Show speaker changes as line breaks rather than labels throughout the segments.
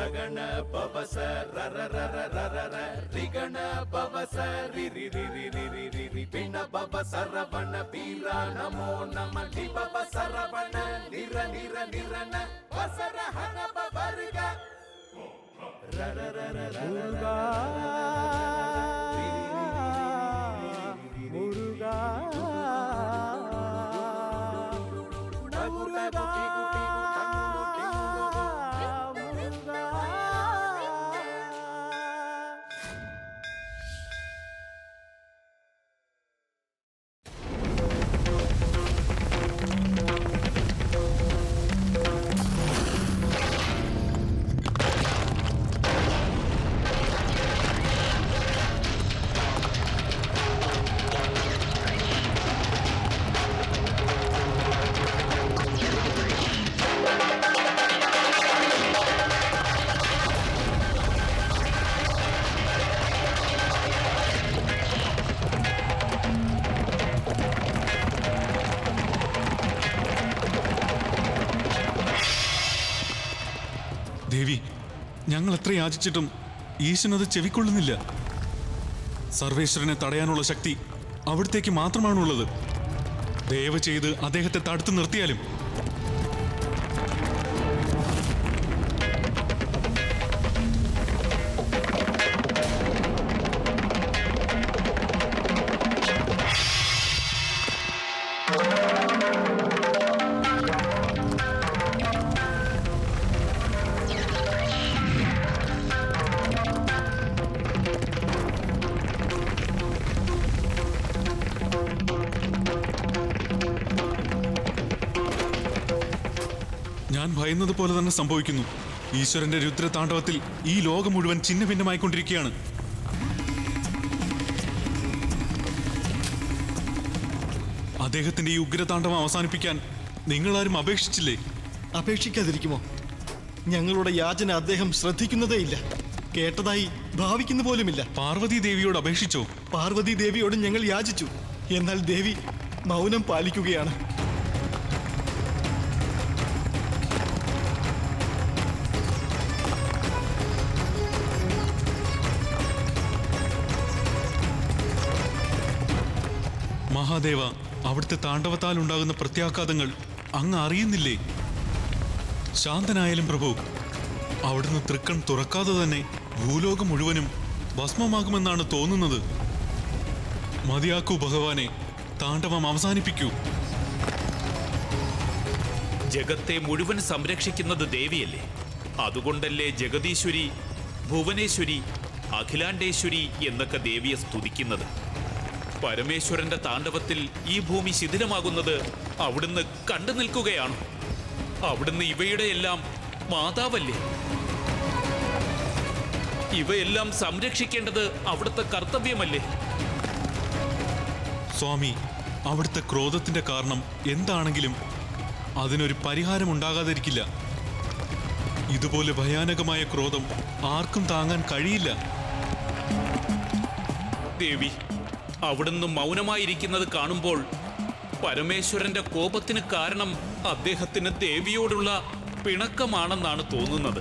ರಗಣ ಪವಸ ರರ ರರ ರರ ರ ರಿಗಣ ಪವಸ ರಿ ರಿ ರಿ ರಿ ರಿ ರಿ ರಿ ರಿ ಪಿಣ ಪವ ಸರವಣ ಪೀರ ನಮೋ ನಮ ಲಿ ಪವ ಸರವಣ ನಿರ ನಿರ ನಿರನ ವಸರ ಹನ ಪವರ್ಗ ರರ ರರ ರರ
മുരുകാ മുരുകാ മുരുകാ മുരുകാ
ദേവി ഞങ്ങൾ എത്ര യാചിച്ചിട്ടും ഈശനത് ചെവിക്കൊള്ളുന്നില്ല സർവേശ്വരനെ തടയാനുള്ള ശക്തി അവിടത്തേക്ക് മാത്രമാണുള്ളത് ദയവ് ചെയ്ത് അദ്ദേഹത്തെ തടുത്തു നിർത്തിയാലും ഞാൻ ഭയന്നത് പോലെ തന്നെ സംഭവിക്കുന്നു ഈശ്വരന്റെ രുദ്രതാണ്ഡവത്തിൽ ഈ ലോകം മുഴുവൻ ചിഹ്ന ഭിന്നമായിക്കൊണ്ടിരിക്കുകയാണ് അദ്ദേഹത്തിന്റെ ഈ ഉഗ്രതാണ്ഡവം അവസാനിപ്പിക്കാൻ നിങ്ങളാരും അപേക്ഷിച്ചില്ലേ
അപേക്ഷിക്കാതിരിക്കുമോ ഞങ്ങളുടെ യാചന അദ്ദേഹം ശ്രദ്ധിക്കുന്നതേയില്ല കേട്ടതായി ഭാവിക്കുന്ന പോലുമില്ല
പാർവതി ദേവിയോട് അപേക്ഷിച്ചോ
പാർവതി ദേവിയോട് ഞങ്ങൾ യാചിച്ചു എന്നാൽ ദേവി മൗനം പാലിക്കുകയാണ്
മഹാദേവ അവിടുത്തെ താണ്ഡവത്താൽ ഉണ്ടാകുന്ന പ്രത്യാഘാതങ്ങൾ അങ്ങ് അറിയുന്നില്ലേ ശാന്തനായാലും പ്രഭു അവിടുന്ന് തൃക്കൺ തുറക്കാതെ തന്നെ ഭൂലോകം മുഴുവനും ഭസ്മമാകുമെന്നാണ് തോന്നുന്നത് മതിയാക്കൂ ഭഗവാനെ താണ്ഡവം അവസാനിപ്പിക്കൂ
ജഗത്തെ മുഴുവൻ സംരക്ഷിക്കുന്നത് ദേവിയല്ലേ അതുകൊണ്ടല്ലേ ജഗദീശ്വരി ഭുവനേശ്വരി അഖിലാണ്ടേശ്വരി എന്നൊക്കെ ദേവിയെ സ്തുതിക്കുന്നത് പരമേശ്വരന്റെ താണ്ഡവത്തിൽ ഈ ഭൂമി ശിഥിലമാകുന്നത് അവിടുന്ന് കണ്ടു നിൽക്കുകയാണ് അവിടുന്ന് ഇവയുടെയെല്ലാം മാതാവല്ലേ ഇവയെല്ലാം സംരക്ഷിക്കേണ്ടത് അവിടുത്തെ കർത്തവ്യമല്ലേ
സ്വാമി അവിടുത്തെ ക്രോധത്തിന്റെ കാരണം എന്താണെങ്കിലും അതിനൊരു പരിഹാരം ഉണ്ടാകാതിരിക്കില്ല ഇതുപോലെ ഭയാനകമായ ക്രോധം ആർക്കും താങ്ങാൻ കഴിയില്ല
ദേവി അവിടുന്ന് മൗനമായിരിക്കുന്നത് കാണുമ്പോൾ പരമേശ്വരന്റെ കോപത്തിന് കാരണം അദ്ദേഹത്തിന് ദേവിയോടുള്ള പിണക്കമാണെന്നാണ് തോന്നുന്നത്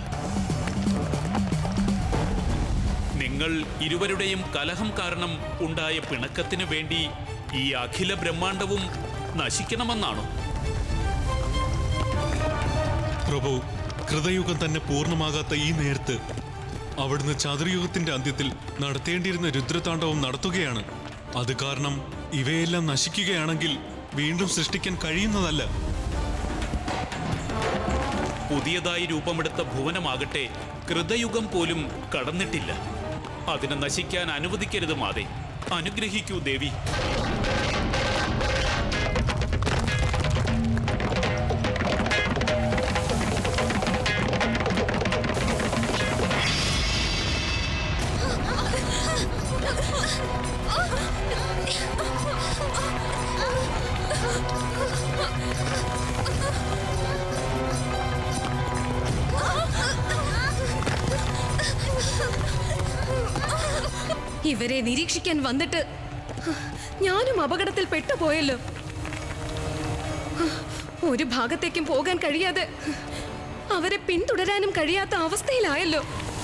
നിങ്ങൾ ഇരുവരുടെയും കലഹം കാരണം ഉണ്ടായ പിണക്കത്തിന് വേണ്ടി ഈ അഖില ബ്രഹ്മാണ്ടവും നശിക്കണമെന്നാണോ
പ്രഭു കൃതയുഗം തന്നെ പൂർണ്ണമാകാത്ത ഈ നേരത്ത് അവിടുന്ന് ചതുർയുഗത്തിന്റെ അന്ത്യത്തിൽ നടത്തേണ്ടിയിരുന്ന രുദ്രതാണ്ഡവം നടത്തുകയാണ് അത് കാരണം ഇവയെല്ലാം നശിക്കുകയാണെങ്കിൽ വീണ്ടും സൃഷ്ടിക്കാൻ കഴിയുന്നതല്ല
പുതിയതായി രൂപമെടുത്ത ഭുവനമാകട്ടെ കൃതയുഗം പോലും കടന്നിട്ടില്ല അതിനെ നശിക്കാൻ അനുവദിക്കരുത് മാതേ അനുഗ്രഹിക്കൂ ദേവി
ഇവരെ നിരീക്ഷിക്കാൻ വന്നിട്ട് ഞാനും അപകടത്തിൽ പെട്ടുപോയല്ലോ ഒരു ഭാഗത്തേക്കും പോകാൻ കഴിയാതെ അവരെ പിന്തുടരാനും കഴിയാത്ത അവസ്ഥയിലായല്ലോ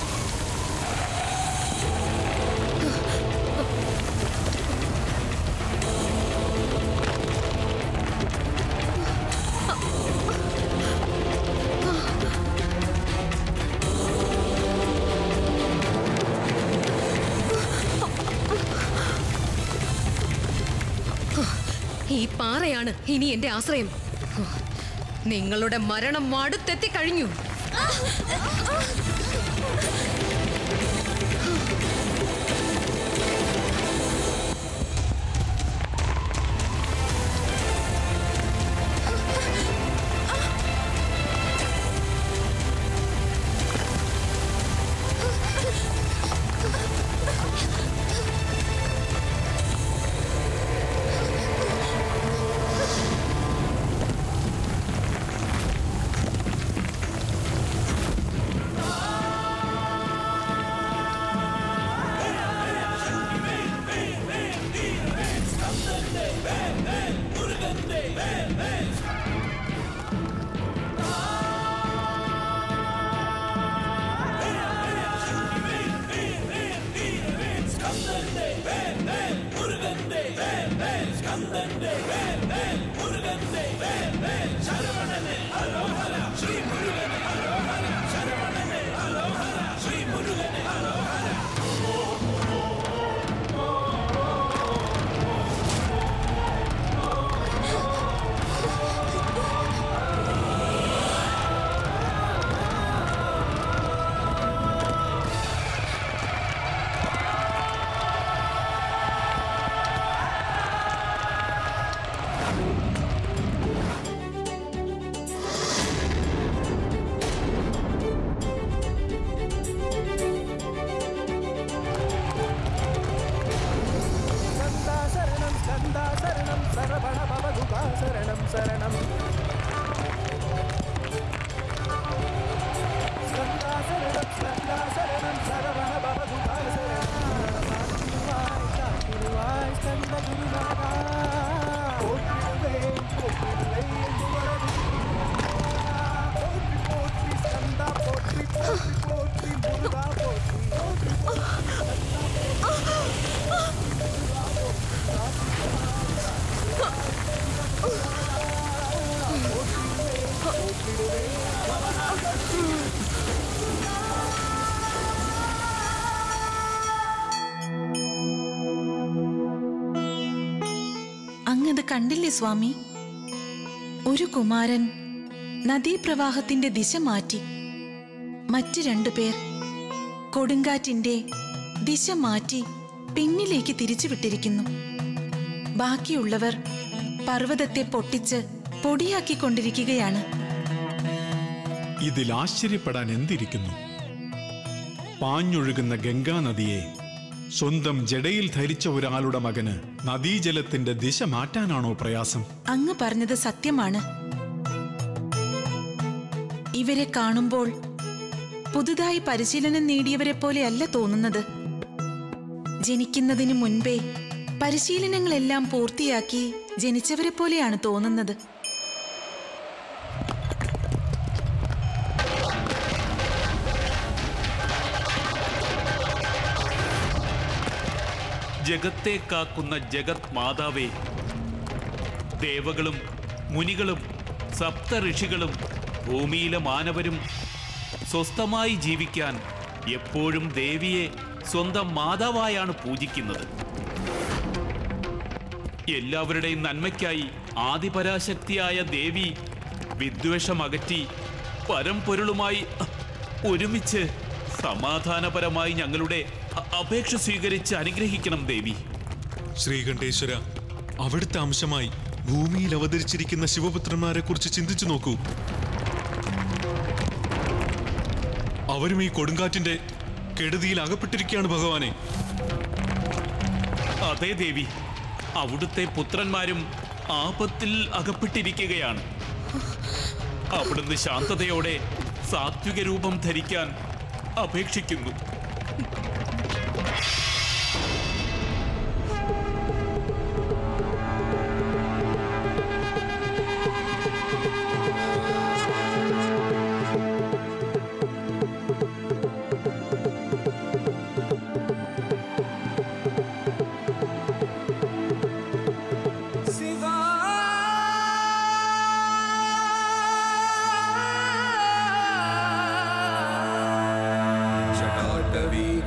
ഈ പാറയാണ് ഇനി എന്റെ ആശ്രയം നിങ്ങളുടെ മരണം അടുത്തെത്തി കഴിഞ്ഞു
ശരണം സ്കന്ദ ശരണം സർവണ ഭവദുഃഖ ശരണം ശരണം സ്കന്ദ ശരണം സ്കന്ദ ശരണം സർവണ ഭവദുഃഖ ശരണം കാത്തിരുവായ് സ്കന്ദ ഗുരുനാഥ പോറ്റിടുവേ പോറ്റിടുവേ പോറ്റി പോറ്റി സ്കന്ദ പോറ്റി പോറ്റി പോറ്റി മുരുക പോറ്റി പോറ്റി
അങ്ങത് കണ്ടില്ലേ സ്വാമി ഒരു കുമാരൻ നദീപ്രവാഹത്തിന്റെ ദിശ മാറ്റി മറ്റു രണ്ടുപേർ കൊടുങ്കാറ്റിന്റെ ദിശ മാറ്റി പിന്നിലേക്ക് തിരിച്ചുവിട്ടിരിക്കുന്നു ബാക്കിയുള്ളവർ പർവ്വതത്തെ പൊട്ടിച്ച് പൊടിയാക്കിക്കൊണ്ടിരിക്കുകയാണ്
ഇതിൽ ആശ്ചര്യപ്പെടാൻ എന്തിരിക്കുന്നു പാഞ്ഞൊഴുകുന്ന ഗംഗാനദിയെ സ്വന്തം ജടയിൽ ധരിച്ച ഒരാളുടെ മകന് നദീജലത്തിന്റെ ദിശ മാറ്റാനാണോ പ്രയാസം
അങ്ങ് പറഞ്ഞത് സത്യമാണ് ഇവരെ കാണുമ്പോൾ പുതുതായി പരിശീലനം നേടിയവരെ പോലെയല്ല തോന്നുന്നത് ജനിക്കുന്നതിനു മുൻപേ പരിശീലനങ്ങളെല്ലാം പൂർത്തിയാക്കി ജനിച്ചവരെ പോലെയാണ് തോന്നുന്നത്
ജഗത്തെ കാക്കുന്ന ജഗത് മാതാവേ ദേവകളും മുനികളും സപ്ത ഋഷികളും ഭൂമിയിലെ മാനവരും സ്വസ്ഥമായി ജീവിക്കാൻ എപ്പോഴും ദേവിയെ സ്വന്തം മാതാവായാണ് പൂജിക്കുന്നത് എല്ലാവരുടെയും നന്മയ്ക്കായി ആദിപരാശക്തിയായ ദേവി വിദ്വേഷമകറ്റി പരമ്പൊരുളുമായി ഒരുമിച്ച് സമാധാനപരമായി ഞങ്ങളുടെ അ- അപേക്ഷ സ്വീകരിച്ച് അനുഗ്രഹിക്കണം ദേവി
ശ്രീകണ്ഠേശ്വര അവിടുത്തെ അംശമായി ഭൂമിയിൽ അവതരിച്ചിരിക്കുന്ന ശിവപുത്രന്മാരെ കുറിച്ച് ചിന്തിച്ചു നോക്കൂ അവരും ഈ കൊടുങ്കാറ്റിന്റെ കെടുതിയിൽ അകപ്പെട്ടിരിക്കുകയാണ് ഭഗവാനെ
അതേ ദേവി അവിടുത്തെ പുത്രന്മാരും ആപത്തിൽ അകപ്പെട്ടിരിക്കുകയാണ് അവിടുന്ന് ശാന്തതയോടെ സാത്വിക രൂപം ധരിക്കാൻ അപേക്ഷിക്കുന്നു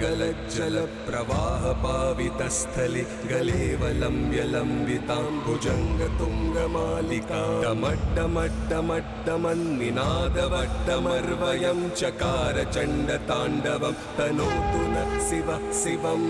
गलज्जलप्रवाहपावितस्थले गलेवलम्ब्यलम्बिताम्बुजङ्गतुङ्गमालिकामट्टमट्टमट्टमन्निनादवट्टमर्वयं चकार चण्डताण्डवं तनोतु न शिव शिवम्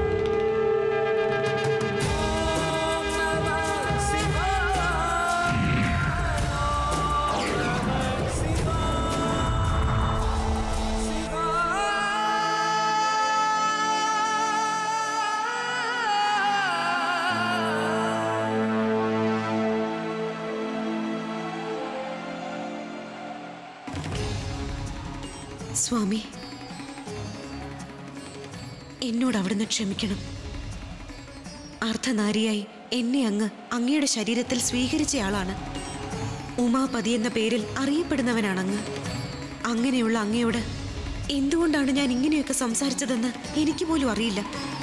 സ്വാമി എന്നോട് അവിടുന്ന് ക്ഷമിക്കണം അർദ്ധനാരിയായി എന്നെ അങ്ങ് അങ്ങയുടെ ശരീരത്തിൽ സ്വീകരിച്ചയാളാണ് ഉമാപതി എന്ന പേരിൽ അറിയപ്പെടുന്നവനാണ് അങ്ങ് അങ്ങനെയുള്ള അങ്ങയോട് എന്തുകൊണ്ടാണ് ഞാൻ ഇങ്ങനെയൊക്കെ സംസാരിച്ചതെന്ന് എനിക്ക് പോലും അറിയില്ല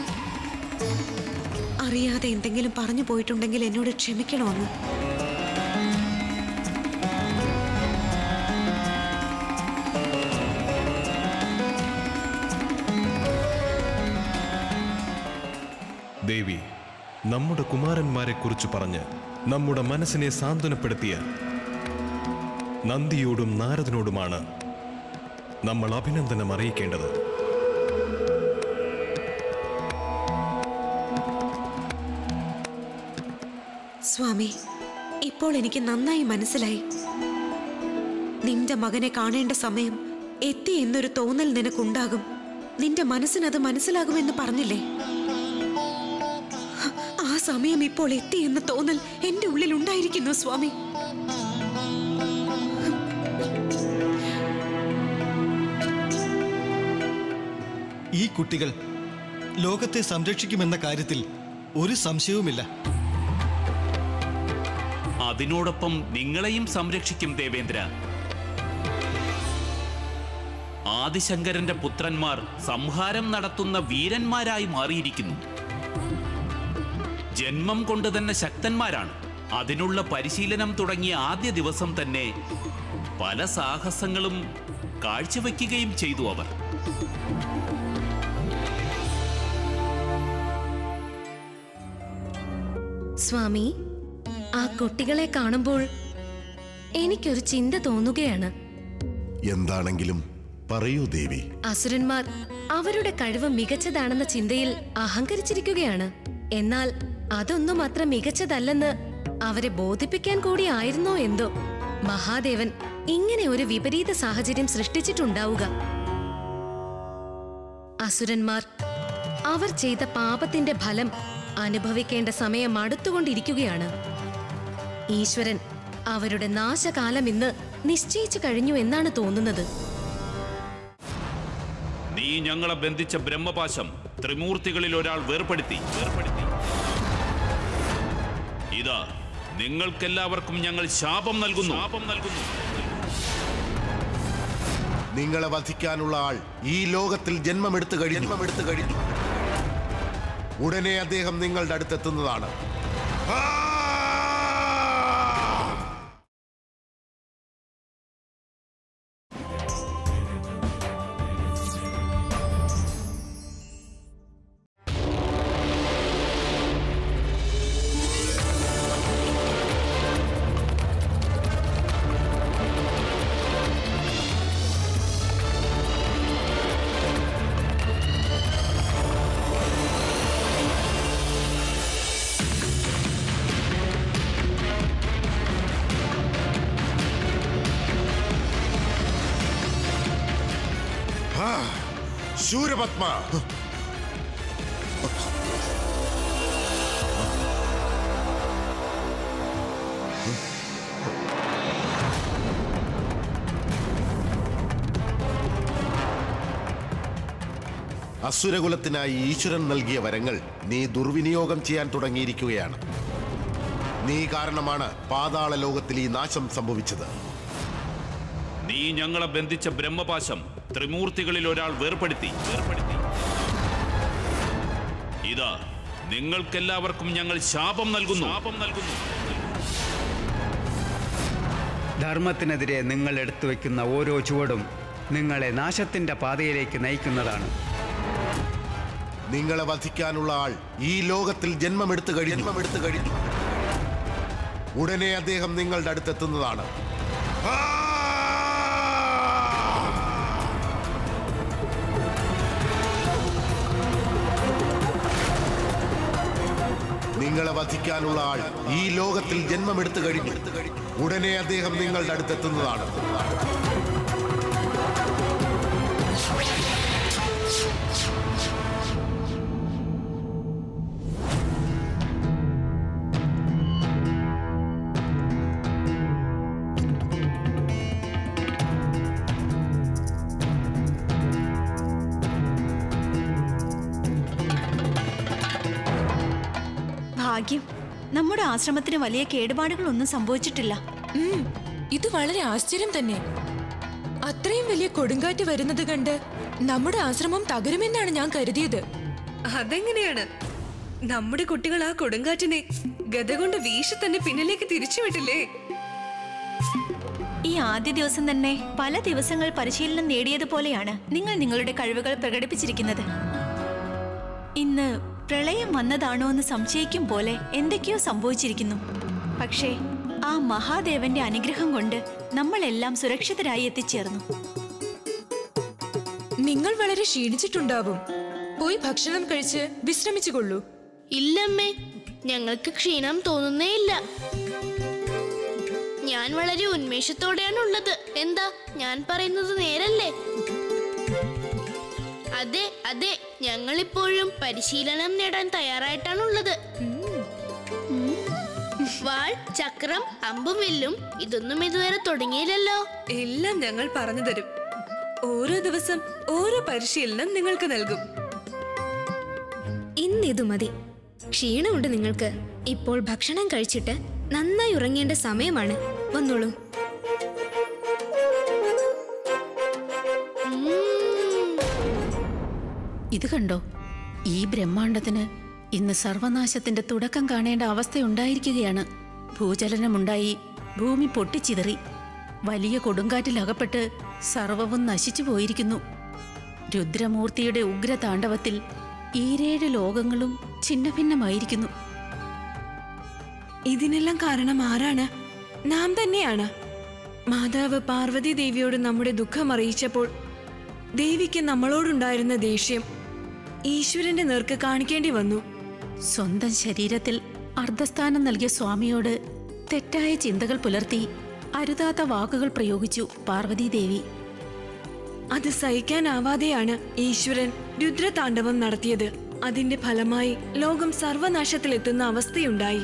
അറിയാതെ എന്തെങ്കിലും പറഞ്ഞു പോയിട്ടുണ്ടെങ്കിൽ എന്നോട് ക്ഷമിക്കണോ അങ്ങ്
ദേവി നമ്മുടെ കുമാരന്മാരെ കുറിച്ച് പറഞ്ഞ് നമ്മുടെ മനസ്സിനെ സാന്ത്വനപ്പെടുത്തിയ നന്ദിയോടും നാരദനോടുമാണ് നമ്മൾ അഭിനന്ദനം അറിയിക്കേണ്ടത്
സ്വാമി ഇപ്പോൾ എനിക്ക് നന്നായി മനസ്സിലായി നിന്റെ മകനെ കാണേണ്ട സമയം എത്തി എന്നൊരു തോന്നൽ നിനക്കുണ്ടാകും നിന്റെ മനസ്സിനത് മനസ്സിലാകുമെന്ന് പറഞ്ഞില്ലേ ഹ, ആ സമയം ഇപ്പോൾ എത്തി എന്ന തോന്നൽ എന്റെ ഉള്ളിൽ ഉണ്ടായിരിക്കുന്നു സ്വാമി
ഈ കുട്ടികൾ ലോകത്തെ സംരക്ഷിക്കുമെന്ന കാര്യത്തിൽ ഒരു സംശയവുമില്ല
അതിനോടൊപ്പം നിങ്ങളെയും സംരക്ഷിക്കും ദേവേന്ദ്ര ആദിശങ്കരന്റെ പുത്രന്മാർ സംഹാരം നടത്തുന്ന വീരന്മാരായി മാറിയിരിക്കുന്നു ജന്മം കൊണ്ട് തന്നെ ശക്തന്മാരാണ് അതിനുള്ള പരിശീലനം തുടങ്ങിയ ആദ്യ ദിവസം തന്നെ പല സാഹസങ്ങളും കാഴ്ചവെക്കുകയും ചെയ്തു അവർ
സ്വാമി ആ കുട്ടികളെ കാണുമ്പോൾ എനിക്കൊരു ചിന്ത തോന്നുകയാണ്
എന്താണെങ്കിലും പറയൂ ദേവി
അസുരന്മാർ അവരുടെ കഴിവ് മികച്ചതാണെന്ന ചിന്തയിൽ അഹങ്കരിച്ചിരിക്കുകയാണ് എന്നാൽ അതൊന്നും അത്ര മികച്ചതല്ലെന്ന് അവരെ ബോധിപ്പിക്കാൻ കൂടി ആയിരുന്നോ എന്തോ മഹാദേവൻ ഇങ്ങനെ ഒരു വിപരീത സാഹചര്യം സൃഷ്ടിച്ചിട്ടുണ്ടാവുക അസുരന്മാർ അവർ ചെയ്ത പാപത്തിന്റെ ഫലം അനുഭവിക്കേണ്ട സമയം അടുത്തുകൊണ്ടിരിക്കുകയാണ് ഈശ്വരൻ അവരുടെ നാശകാലം ഇന്ന് നിശ്ചയിച്ചു കഴിഞ്ഞു എന്നാണ് തോന്നുന്നത്
നീ ഞങ്ങളെ ബന്ധിച്ച ബ്രഹ്മപാശം ത്രിമൂർത്തികളിൽ ഒരാൾ വേർപ്പെടുത്തി വേർപ്പെടുത്തി ഇതാ നിങ്ങൾക്കെല്ലാവർക്കും ഞങ്ങൾ ശാപം നൽകുന്നു ശാപം നൽകുന്നു
നിങ്ങളെ വധിക്കാനുള്ള ആൾ ഈ ലോകത്തിൽ ജന്മമെടുത്തു കഴിഞ്ഞു ജന്മമെടുത്തു കഴിഞ്ഞു ഉടനെ അദ്ദേഹം നിങ്ങളുടെ അടുത്തെത്തുന്നതാണ് ആ! ആ! ശൂരപത്മ അസുരകുലത്തിനായി ഈശ്വരൻ നൽകിയ വരങ്ങൾ നീ ദുർവിനിയോഗം ചെയ്യാൻ തുടങ്ങിയിരിക്കുകയാണ് നീ കാരണമാണ് പാതാള ലോകത്തിൽ ഈ നാശം സംഭവിച്ചത്
നീ ഞങ്ങളെ ബന്ധിച്ച ബ്രഹ്മപാശം ത്രിമൂർത്തികളിൽ ഒരാൾ വേർപ്പെടുത്തി വേർപ്പെടുത്തി ഇതാ നിങ്ങൾക്കെല്ലാവർക്കും ഞങ്ങൾ ശാപം നൽകുന്നു ശാപം നൽകുന്നു
ധർമ്മത്തിനെതിരെ നിങ്ങൾ എടുത്തു വയ്ക്കുന്ന ഓരോ ചുവടും നിങ്ങളെ നാശത്തിൻ്റെ പാതയിലേക്ക് നയിക്കുന്നതാണ്
നിങ്ങളെ വധിക്കാനുള്ള ആൾ ഈ ലോകത്തിൽ ജന്മമെടുത്തു കഴിഞ്ഞു ജന്മമെടുത്തു കഴിഞ്ഞു ഉടനെ അദ്ദേഹം നിങ്ങളുടെ അടുത്തെത്തുന്നതാണ് ആ! നിങ്ങളെ വധിക്കാനുള്ള ആൾ ഈ ലോകത്തിൽ ജന്മമെടുത്തു കഴിഞ്ഞു ഉടനെ അദ്ദേഹം നിങ്ങളുടെ അടുത്തെത്തുന്നതാണ്
ഭാഗ്യം നമ്മുടെ ആശ്രമത്തിന് വലിയ കേടുപാടുകളൊന്നും സംഭവിച്ചിട്ടില്ല
ഉം, ഇത് വളരെ ആശ്ചര്യം തന്നെ അത്രയും വലിയ കൊടുങ്കാറ്റ് വരുന്നത് കണ്ട് നമ്മുടെ ആശ്രമം തകരുമെന്നാണ് ഞാൻ കരുതിയത്
അതെങ്ങനെയാണ് നമ്മുടെ കുട്ടികൾ ആ കൊടുങ്കാറ്റിനെ ഗത കൊണ്ട് വീശി തന്നെ പിന്നിലേക്ക് തിരിച്ചുവിട്ടില്ലേ
ഈ ആദ്യ ദിവസം തന്നെ പല ദിവസങ്ങൾ പരിശീലനം നേടിയതുപോലെയാണ് നിങ്ങൾ നിങ്ങളുടെ കഴിവുകൾ പ്രകടിപ്പിച്ചിരിക്കുന്നത് ഇന്ന് പ്രളയം വന്നതാണോ എന്ന് സംശയിക്കും പോലെ എന്തൊക്കെയോ സംഭവിച്ചിരിക്കുന്നു പക്ഷേ ആ മഹാദേവന്റെ അനുഗ്രഹം കൊണ്ട് നമ്മളെല്ലാം സുരക്ഷിതരായി എത്തിച്ചേർന്നു
നിങ്ങൾ വളരെ ക്ഷീണിച്ചിട്ടുണ്ടാവും പോയി ഭക്ഷണം കഴിച്ച് വിശ്രമിച്ചുകൊള്ളൂ
ഇല്ലമ്മേ ഞങ്ങൾക്ക് ക്ഷീണം തോന്നുന്നേയില്ല ഞാൻ വളരെ ഉന്മേഷത്തോടെയാണ് ഉള്ളത് എന്താ ഞാൻ പറയുന്നത് നേരല്ലേ അതെ അതെ ഞങ്ങളിപ്പോഴും പരിശീലനം നേടാൻ തയ്യാറായിട്ടാണുള്ളത് വാൾ ചക്രം അമ്പും വില്ലും ഇതൊന്നും ഇതുവരെ തുടങ്ങിയില്ലല്ലോ
എല്ലാം ഞങ്ങൾ പറഞ്ഞു തരും ഓരോ ദിവസം ഓരോ പരിശീലനം നിങ്ങൾക്ക് നൽകും
ഇന്നിതു മതി ക്ഷീണമുണ്ട് നിങ്ങൾക്ക് ഇപ്പോൾ ഭക്ഷണം കഴിച്ചിട്ട് നന്നായി ഉറങ്ങേണ്ട സമയമാണ് വന്നോളൂ
ഇത് കണ്ടോ ഈ ബ്രഹ്മാണ്ടത്തിന് ഇന്ന് സർവനാശത്തിന്റെ തുടക്കം കാണേണ്ട അവസ്ഥയുണ്ടായിരിക്കുകയാണ് ഭൂചലനമുണ്ടായി ഭൂമി പൊട്ടിച്ചിതറി വലിയ കൊടുങ്കാറ്റിൽ അകപ്പെട്ട് സർവവും നശിച്ചു പോയിരിക്കുന്നു രുദ്രമൂർത്തിയുടെ ഉഗ്രതാണ്ഡവത്തിൽ ഈരേഴ് ലോകങ്ങളും ഛിന്നഭിന്നമായിരിക്കുന്നു
ഇതിനെല്ലാം കാരണം ആരാണ് നാം തന്നെയാണ് മാതാവ് പാർവതി ദേവിയോട് നമ്മുടെ ദുഃഖം അറിയിച്ചപ്പോൾ ദേവിക്ക് നമ്മളോടുണ്ടായിരുന്ന ദേഷ്യം ഈശ്വരന്റെ നേർക്ക് കാണിക്കേണ്ടി വന്നു
സ്വന്തം ശരീരത്തിൽ അർദ്ധസ്ഥാനം നൽകിയ സ്വാമിയോട് തെറ്റായ ചിന്തകൾ പുലർത്തി അരുതാത്ത വാക്കുകൾ പ്രയോഗിച്ചു പാർവതീദേവി
അത് സഹിക്കാനാവാതെയാണ് ഈശ്വരൻ രുദ്രതാണ്ഡവം നടത്തിയത് അതിന്റെ ഫലമായി ലോകം സർവനാശത്തിലെത്തുന്ന അവസ്ഥയുണ്ടായി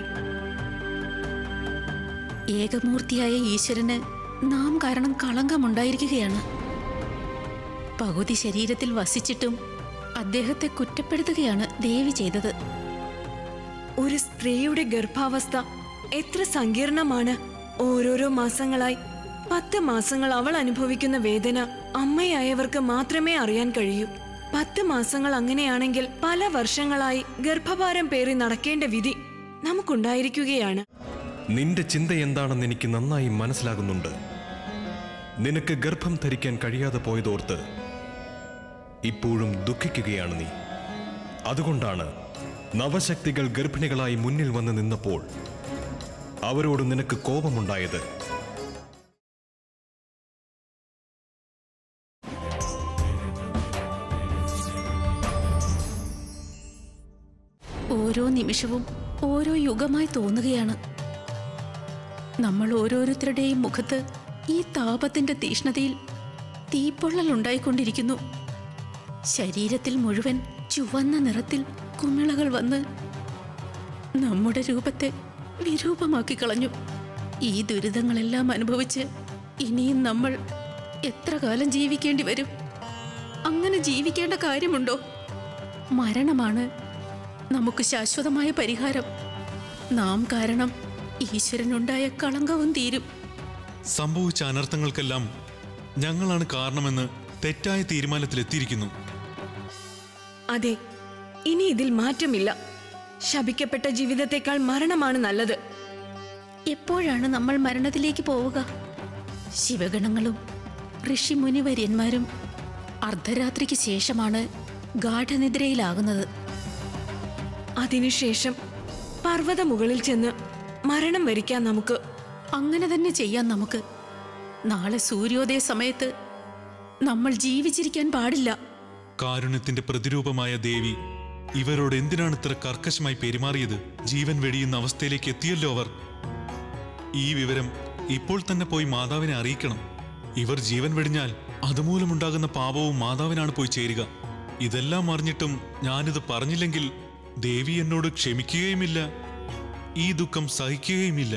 ഏകമൂർത്തിയായ ഈശ്വരന് നാം കാരണം കളങ്കമുണ്ടായിരിക്കുകയാണ് പകുതി ശരീരത്തിൽ വസിച്ചിട്ടും അദ്ദേഹത്തെ കുറ്റപ്പെടുത്തുകയാണ് ദേവി ചെയ്തത്
ഒരു സ്ത്രീയുടെ ഗർഭാവസ്ഥ എത്ര സങ്കീർണമാണ് ഓരോരോ മാസങ്ങളായി പത്ത് മാസങ്ങൾ അവൾ അനുഭവിക്കുന്ന വേദന അമ്മയായവർക്ക് മാത്രമേ അറിയാൻ കഴിയൂ പത്ത് മാസങ്ങൾ അങ്ങനെയാണെങ്കിൽ പല വർഷങ്ങളായി ഗർഭഭാരം പേറി നടക്കേണ്ട വിധി നമുക്കുണ്ടായിരിക്കുകയാണ്
നിന്റെ ചിന്ത എന്താണെന്ന് എനിക്ക് നന്നായി മനസ്സിലാകുന്നുണ്ട് നിനക്ക് ഗർഭം ധരിക്കാൻ കഴിയാതെ പോയതോർത്ത് ഇപ്പോഴും ദുഃഖിക്കുകയാണ് നീ അതുകൊണ്ടാണ് നവശക്തികൾ ഗർഭിണികളായി മുന്നിൽ വന്ന് നിന്നപ്പോൾ അവരോട് നിനക്ക് കോപമുണ്ടായത്
ഓരോ നിമിഷവും ഓരോ യുഗമായി തോന്നുകയാണ് നമ്മൾ ഓരോരുത്തരുടെയും മുഖത്ത് ഈ താപത്തിന്റെ തീഷ്ണതയിൽ തീപ്പൊള്ളൽ ഉണ്ടായിക്കൊണ്ടിരിക്കുന്നു ശരീരത്തിൽ മുഴുവൻ ചുവന്ന നിറത്തിൽ കുമിളകൾ വന്ന് നമ്മുടെ രൂപത്തെ വിരൂപമാക്കി കളഞ്ഞു ഈ ദുരിതങ്ങളെല്ലാം അനുഭവിച്ച് ഇനിയും നമ്മൾ എത്ര കാലം ജീവിക്കേണ്ടി വരും അങ്ങനെ ജീവിക്കേണ്ട കാര്യമുണ്ടോ മരണമാണ് നമുക്ക് ശാശ്വതമായ പരിഹാരം നാം കാരണം ഈശ്വരനുണ്ടായ കളങ്കവും തീരും
സംഭവിച്ച അനർത്ഥങ്ങൾക്കെല്ലാം ഞങ്ങളാണ് കാരണമെന്ന് തെറ്റായ തീരുമാനത്തിലെത്തിയിരിക്കുന്നു
അതെ ഇനി ഇതിൽ മാറ്റമില്ല ശപിക്കപ്പെട്ട ജീവിതത്തെക്കാൾ മരണമാണ് നല്ലത്
എപ്പോഴാണ് നമ്മൾ മരണത്തിലേക്ക് പോവുക ശിവഗണങ്ങളും ഋഷിമുനിവര്യന്മാരും അർദ്ധരാത്രിക്ക് ശേഷമാണ് ഗാഠനിദ്രയിലാകുന്നത്
അതിനുശേഷം പർവ്വത മുകളിൽ ചെന്ന് മരണം വരിക്കാൻ നമുക്ക്
അങ്ങനെ തന്നെ ചെയ്യാം നമുക്ക് നാളെ സൂര്യോദയ സമയത്ത് നമ്മൾ ജീവിച്ചിരിക്കാൻ പാടില്ല
കാരുണ്യത്തിന്റെ പ്രതിരൂപമായ ദേവി ഇവരോട് എന്തിനാണ് ഇത്ര കർക്കശമായി പെരുമാറിയത് ജീവൻ വെടിയുന്ന അവസ്ഥയിലേക്ക് എത്തിയല്ലോ അവർ ഈ വിവരം ഇപ്പോൾ തന്നെ പോയി മാതാവിനെ അറിയിക്കണം ഇവർ ജീവൻ വെടിഞ്ഞാൽ അതുമൂലമുണ്ടാകുന്ന പാപവും മാതാവിനാണ് പോയി ചേരുക ഇതെല്ലാം അറിഞ്ഞിട്ടും ഞാനിത് പറഞ്ഞില്ലെങ്കിൽ ദേവി എന്നോട് ക്ഷമിക്കുകയുമില്ല ഈ ദുഃഖം സഹിക്കുകയുമില്ല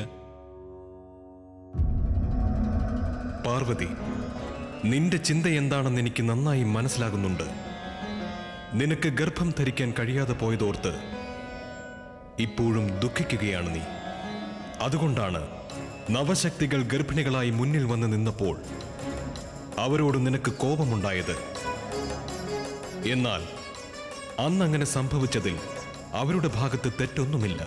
പാർവതി നിന്റെ ചിന്ത എന്താണെന്ന് എനിക്ക് നന്നായി മനസ്സിലാകുന്നുണ്ട് നിനക്ക് ഗർഭം ധരിക്കാൻ കഴിയാതെ പോയതോർത്ത് ഇപ്പോഴും ദുഃഖിക്കുകയാണ് നീ അതുകൊണ്ടാണ് നവശക്തികൾ ഗർഭിണികളായി മുന്നിൽ വന്ന് നിന്നപ്പോൾ അവരോട് നിനക്ക് കോപമുണ്ടായത് എന്നാൽ അന്നങ്ങനെ സംഭവിച്ചതിൽ അവരുടെ ഭാഗത്ത് തെറ്റൊന്നുമില്ല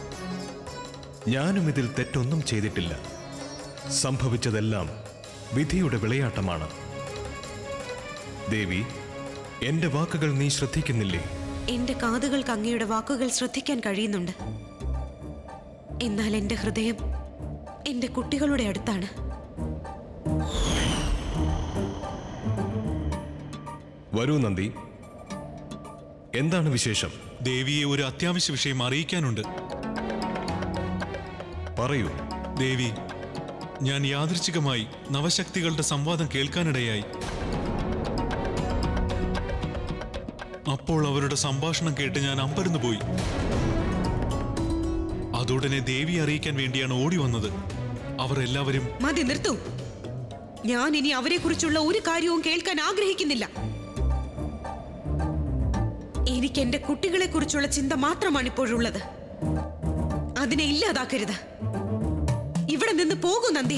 ഞാനും ഇതിൽ തെറ്റൊന്നും ചെയ്തിട്ടില്ല സംഭവിച്ചതെല്ലാം വിധിയുടെ വിളയാട്ടമാണ് ദേവി എന്റെ വാക്കുകൾ നീ ശ്രദ്ധിക്കുന്നില്ലേ
എന്റെ കാതുകൾക്ക് അങ്ങയുടെ വാക്കുകൾ ശ്രദ്ധിക്കാൻ കഴിയുന്നുണ്ട് എന്നാൽ എന്റെ ഹൃദയം എന്റെ കുട്ടികളുടെ അടുത്താണ്
വരൂ നന്ദി എന്താണ് വിശേഷം
ദേവിയെ ഒരു അത്യാവശ്യ വിഷയം അറിയിക്കാനുണ്ട്
പറയൂ
ദേവി ഞാൻ യാദൃച്ഛികമായി നവശക്തികളുടെ സംവാദം കേൾക്കാനിടയായി അപ്പോൾ അവരുടെ സംഭാഷണം കേട്ട് ഞാൻ അമ്പരന്നു പോയി അതുടനെ ദേവി അറിയിക്കാൻ വേണ്ടിയാണ് ഓടി വന്നത് അവർ എല്ലാവരും
മതി നിർത്തൂ ഞാൻ ഇനി അവരെ കുറിച്ചുള്ള ഒരു കാര്യവും കേൾക്കാൻ ആഗ്രഹിക്കുന്നില്ല എനിക്ക് എന്റെ കുട്ടികളെ കുറിച്ചുള്ള ചിന്ത മാത്രമാണ് ഇപ്പോഴുള്ളത് അതിനെ ഇല്ലാതാക്കരുത് ഇവിടെ നിന്ന് പോകൂ നന്ദി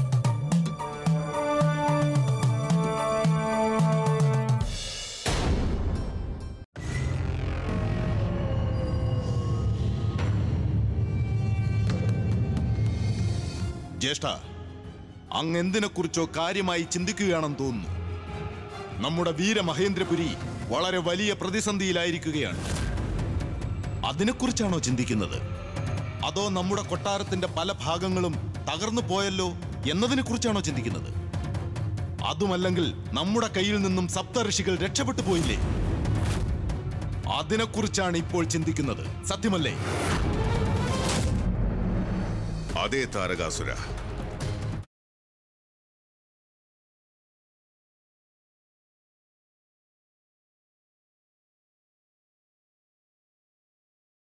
ജ്യേഷ്ഠ അങ്ങ് എന്തിനെക്കുറിച്ചോ കാര്യമായി ചിന്തിക്കുകയാണെന്ന് തോന്നുന്നു നമ്മുടെ വീരമഹേന്ദ്രപുരി വളരെ വലിയ പ്രതിസന്ധിയിലായിരിക്കുകയാണ് അതിനെക്കുറിച്ചാണോ ചിന്തിക്കുന്നത് അതോ നമ്മുടെ കൊട്ടാരത്തിന്റെ പല ഭാഗങ്ങളും തകർന്നു പോയല്ലോ എന്നതിനെക്കുറിച്ചാണോ ചിന്തിക്കുന്നത് അതുമല്ലെങ്കിൽ നമ്മുടെ കയ്യിൽ നിന്നും സപ്തഋഷികൾ രക്ഷപ്പെട്ടു പോയില്ലേ അതിനെക്കുറിച്ചാണ് ഇപ്പോൾ ചിന്തിക്കുന്നത് സത്യമല്ലേ
അതേ താരകാസുര